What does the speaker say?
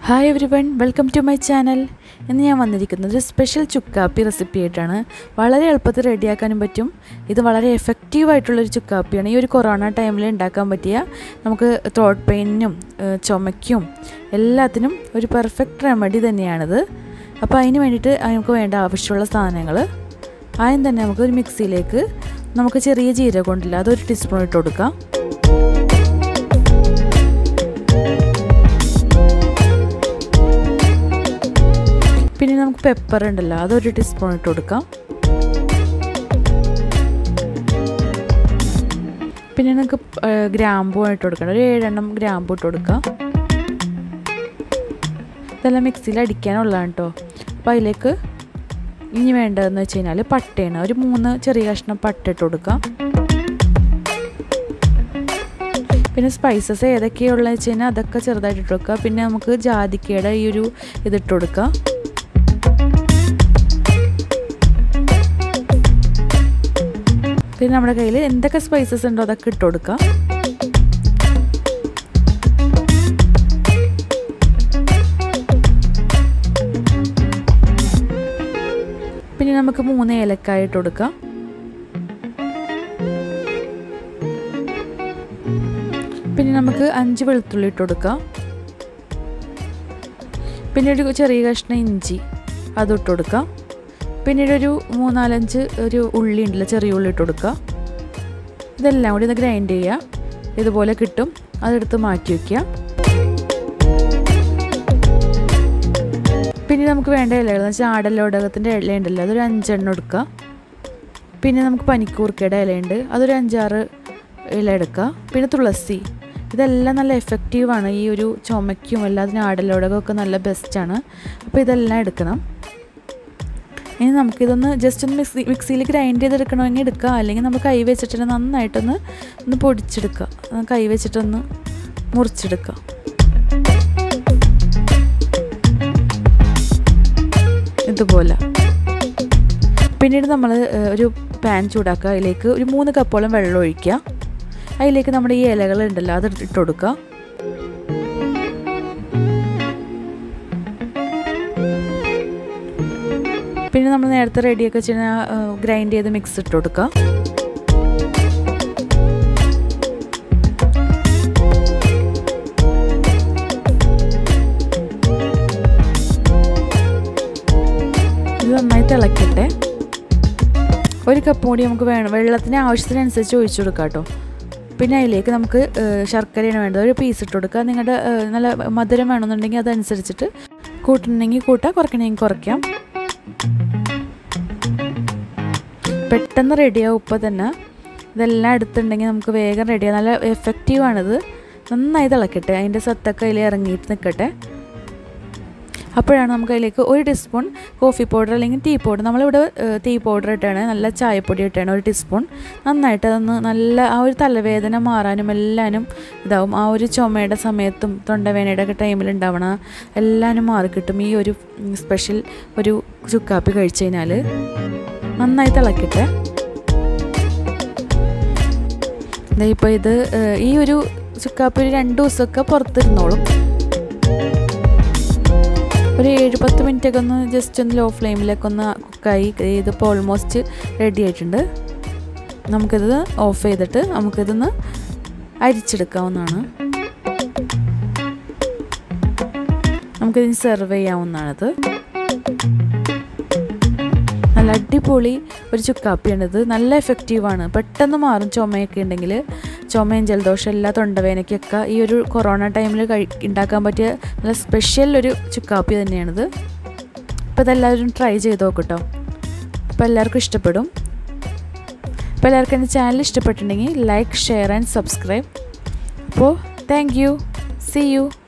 hi everyone welcome to my channel ഇന്ന് ഞാൻ വന്നിരിക്കുന്നത് ഒരു സ്പെഷ്യൽ ചുക്കാപ്പി റെസിപ്പി ആയിട്ടാണ് വളരെ എളുപ്പത്തിൽ റെഡിയാക്കാനും പറ്റും ഇത് വളരെ എഫക്റ്റീവ് ആയിട്ടുള്ളൊരു ചുക്കാപ്പിയാണ് ഈ ഒരു കൊറോണ ടൈമിൽ ഉണ്ടാക്കാൻ പറ്റിയ നമുക്ക് ത്രോട്ട് പെയിനും ചുമയ്ക്കും എല്ലാത്തിനും ഒരു പെർഫെക്റ്റ് റെമഡി തന്നെയാണിത് അപ്പോൾ അതിന് വേണ്ടിയിട്ട് നമുക്ക് വേണ്ട ആവശ്യമുള്ള സാധനങ്ങൾ ആദ്യം തന്നെ നമുക്ക് ഒരു മിക്സിയിലേക്ക് നമുക്ക് ചെറിയ ജീരകം ഉണ്ടല്ല അതൊരു ടീസ്പൂൺ ഇട്ട് കൊടുക്കാം പിന്നെ നമുക്ക് പെപ്പർ ഉണ്ടല്ലോ അതൊരു ടീസ്പൂൺ ഇട്ട് കൊടുക്കാം പിന്നെ നമുക്ക് ഗ്രാമ്പൂ ഇട്ട് കൊടുക്കണം ഒരു ഏഴെണ്ണം ഗ്രാമ്പൂ ഇട്ട് കൊടുക്കാം ഇതെല്ലാം മിക്സിയിൽ അടിക്കാനുള്ളതാണ് കേട്ടോ അപ്പോൾ അതിലേക്ക് ഇനി വേണ്ടതെന്ന് വെച്ച് കഴിഞ്ഞാൽ പട്ടയാണ് ഒരു മൂന്ന് ചെറിയ കഷ്ണം പട്ട ഇട്ട് കൊടുക്കാം പിന്നെ സ്പൈസസ് ഏതൊക്കെയുള്ളത് വെച്ച് കഴിഞ്ഞാൽ അതൊക്കെ ചെറുതായിട്ട് ഇട്ട് കൊടുക്കുക പിന്നെ നമുക്ക് ജാതിക്കയുടെ ഈ ഒരു ഇതിട്ട് കൊടുക്കാം പിന്നെ നമ്മുടെ കയ്യിൽ എന്തൊക്കെ സ്പൈസസ് ഉണ്ടോ അതൊക്കെ ഇട്ട് കൊടുക്കാം പിന്നെ നമുക്ക് മൂന്ന് ഏലക്കായ ഇട്ട് കൊടുക്കാം പിന്നെ നമുക്ക് അഞ്ച് വെളുത്തുള്ളി ഇട്ട് കൊടുക്കാം പിന്നെ ഒരു ചെറിയ കഷ്ണം ഇഞ്ചി അതിട്ട് കൊടുക്കാം പിന്നീട് ഒരു മൂന്നാലഞ്ച് ഒരു ഉള്ളി ഉണ്ടല്ലോ ചെറിയ ഉള്ളി ഇട്ട് കൊടുക്കുക ഇതെല്ലാം കൂടി ഒന്ന് ഗ്രൈൻഡ് ചെയ്യുക ഇതുപോലെ കിട്ടും അതെടുത്ത് മാറ്റി വയ്ക്കുക പിന്നെ നമുക്ക് വേണ്ട ഇലകൾ എന്ന് വെച്ചാൽ ആടലോടകത്തിൻ്റെ ഇല ഉണ്ടല്ലോ അതൊരു അഞ്ചെണ്ണം എടുക്കുക പിന്നെ നമുക്ക് പനിക്കൂർക്കയുടെ ഇലയുണ്ട് അതൊരു അഞ്ചാറ് ഇല എടുക്കുക പിന്നെ തുളസി ഇതെല്ലാം നല്ല എഫക്റ്റീവാണ് ഈ ഒരു ചുമയ്ക്കും എല്ലാത്തിനും ആടലോടകമൊക്കെ നല്ല ബെസ്റ്റാണ് അപ്പോൾ ഇതെല്ലാം എടുക്കണം ഇനി നമുക്കിതൊന്ന് ജസ്റ്റ് ഒന്ന് മിക്സി മിക്സിയിൽ ഗ്രൈൻഡ് ചെയ്തെടുക്കണമെങ്കിൽ എടുക്കുക അല്ലെങ്കിൽ നമുക്ക് കൈ വെച്ചിട്ട് നന്നായിട്ടൊന്ന് ഒന്ന് പൊടിച്ചെടുക്കുക കൈ വെച്ചിട്ടൊന്ന് മുറിച്ചെടുക്കുക ഇതുപോലെ പിന്നീട് നമ്മൾ ഒരു പാൻ ചൂടാക്കുക അതിലേക്ക് ഒരു മൂന്ന് കപ്പോളം വെള്ളം ഒഴിക്കുക അതിലേക്ക് നമ്മുടെ ഈ ഇലകൾ ഉണ്ടല്ലോ അത് ഇട്ട് കൊടുക്കുക പിന്നെ നമ്മൾ നേരത്തെ റെഡിയൊക്കെ ചെയ്യുന്ന ഗ്രൈൻഡ് ചെയ്ത് മിക്സ് ഇട്ട് കൊടുക്കുക ഇത് നന്നായി തിളക്കട്ടെ ഒരു കപ്പ് കൂടി നമുക്ക് വേണം വെള്ളത്തിന് ആവശ്യത്തിനനുസരിച്ച് ഒഴിച്ചു കൊടുക്കാം കേട്ടോ പിന്നെ അതിലേക്ക് നമുക്ക് ശർക്കരയാണ് വേണ്ടത് ഒരു പീസ് ഇട്ട് കൊടുക്കുക നിങ്ങളുടെ നല്ല മധുരം വേണമെന്നുണ്ടെങ്കിൽ അതനുസരിച്ചിട്ട് കൂട്ടണമെങ്കിൽ കൂട്ടാം കുറയ്ക്കണമെങ്കിൽ കുറയ്ക്കാം പെട്ടെന്ന് റെഡിയാവും ഉപ്പ് തന്നെ ഇതെല്ലാം എടുത്തിട്ടുണ്ടെങ്കിൽ നമുക്ക് വേഗം റെഡിയാവും നല്ല എഫക്റ്റീവാണിത് നന്നായി തിളക്കട്ടെ അതിൻ്റെ സത്തൊക്കെ അതിൽ ഇറങ്ങിയിട്ട് നിൽക്കട്ടെ അപ്പോഴാണ് നമുക്ക് അതിലേക്ക് ഒരു ടീസ്പൂൺ കോഫി പൗഡർ അല്ലെങ്കിൽ ടീ പൗഡർ നമ്മളിവിടെ ടീ പൗഡർ ഇട്ടാണ് നല്ല ചായപ്പൊടി ഇട്ടാണ് ഒരു ടീസ്പൂൺ നന്നായിട്ട് അതൊന്ന് നല്ല ആ ഒരു തലവേദന മാറാനും എല്ലാനും ഇതാവും ആ ഒരു ചുമയുടെ സമയത്തും തൊണ്ടവേനയുടെ ഒക്കെ ടൈമിൽ ഉണ്ടാവണ എല്ലാനും മാറിക്കിട്ടും ഈ ഒരു സ്പെഷ്യൽ ഒരു ചുക്കാപ്പി കഴിച്ചു കഴിഞ്ഞാൽ നന്നായി തിളക്കട്ടെ ഇപ്പോൾ ഇത് ഈ ഒരു ചുക്കാപ്പി ഒരു രണ്ട് ദിവസമൊക്കെ പുറത്തിരുന്നോളും ഒരു ഏഴ് പത്ത് മിനിറ്റൊക്കെ ഒന്ന് ജസ്റ്റ് ഒന്ന് ലോ ഫ്ലെയിമിലൊക്കെ ഒന്ന് കുക്കായി ഇതിപ്പോൾ ഓൾമോസ്റ്റ് റെഡി ആയിട്ടുണ്ട് നമുക്കിത് ഓഫ് ചെയ്തിട്ട് നമുക്കിതൊന്ന് അരിച്ചെടുക്കാവുന്നതാണ് നമുക്കിതിന് സെർവ് ചെയ്യാവുന്നതാണിത് നല്ല അടിപൊളി ഒരു ചുക്കാപ്പിയാണിത് നല്ല എഫക്റ്റീവാണ് പെട്ടെന്ന് മാറും ചുമയൊക്കെ ഉണ്ടെങ്കിൽ ചുമയും ജലദോഷം എല്ലാ തൊണ്ടവേനയ്ക്കൊക്കെ ഈ ഒരു കൊറോണ ടൈമിൽ കഴി ഉണ്ടാക്കാൻ പറ്റിയ നല്ല സ്പെഷ്യൽ ഒരു ചുക്കാപ്പി തന്നെയാണിത് അപ്പോൾ ഇതെല്ലാവരും ട്രൈ ചെയ്ത് നോക്കട്ടോ അപ്പോൾ എല്ലാവർക്കും ഇഷ്ടപ്പെടും അപ്പോൾ എല്ലാവർക്കും എൻ്റെ ചാനൽ ഇഷ്ടപ്പെട്ടിട്ടുണ്ടെങ്കിൽ ലൈക്ക് ഷെയർ ആൻഡ് സബ്സ്ക്രൈബ് അപ്പോൾ താങ്ക് യു സി യു